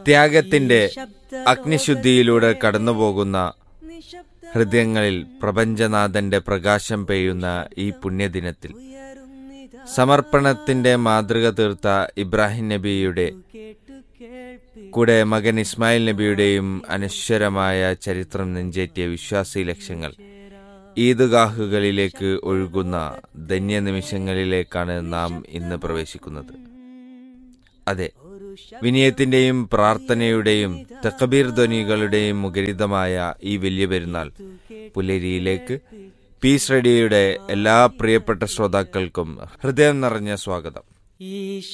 ത്യാഗത്തിന്റെ അഗ്നിശുദ്ധിയിലൂടെ കടന്നുപോകുന്ന ഹൃദയങ്ങളിൽ പ്രപഞ്ചനാഥന്റെ പ്രകാശം പെയ്യുന്ന ഈ പുണ്യദിനത്തിൽ സമർപ്പണത്തിന്റെ മാതൃക തീർത്ത ഇബ്രാഹിം നബിയുടെ കൂടെ മകൻ ഇസ്മായിൽ നബിയുടെയും അനശ്വരമായ ചരിത്രം നെഞ്ചേറ്റിയ വിശ്വാസി ലക്ഷ്യങ്ങൾ ഈദ്ഗാഹുകളിലേക്ക് ഒഴുകുന്ന ധന്യ നിമിഷങ്ങളിലേക്കാണ് നാം ഇന്ന് പ്രവേശിക്കുന്നത് അതെ വിനയത്തിന്റെയും പ്രാർത്ഥനയുടെയും തക്കബീർ ധ്വനികളുടെയും മുഖരിതമായ ഈ വലിയ പെരുന്നാൾ പുലരിയിലേക്ക് പീസ് റേഡിയോയുടെ എല്ലാ പ്രിയപ്പെട്ട ശ്രോതാക്കൾക്കും ഹൃദയം നിറഞ്ഞ സ്വാഗതം ഈ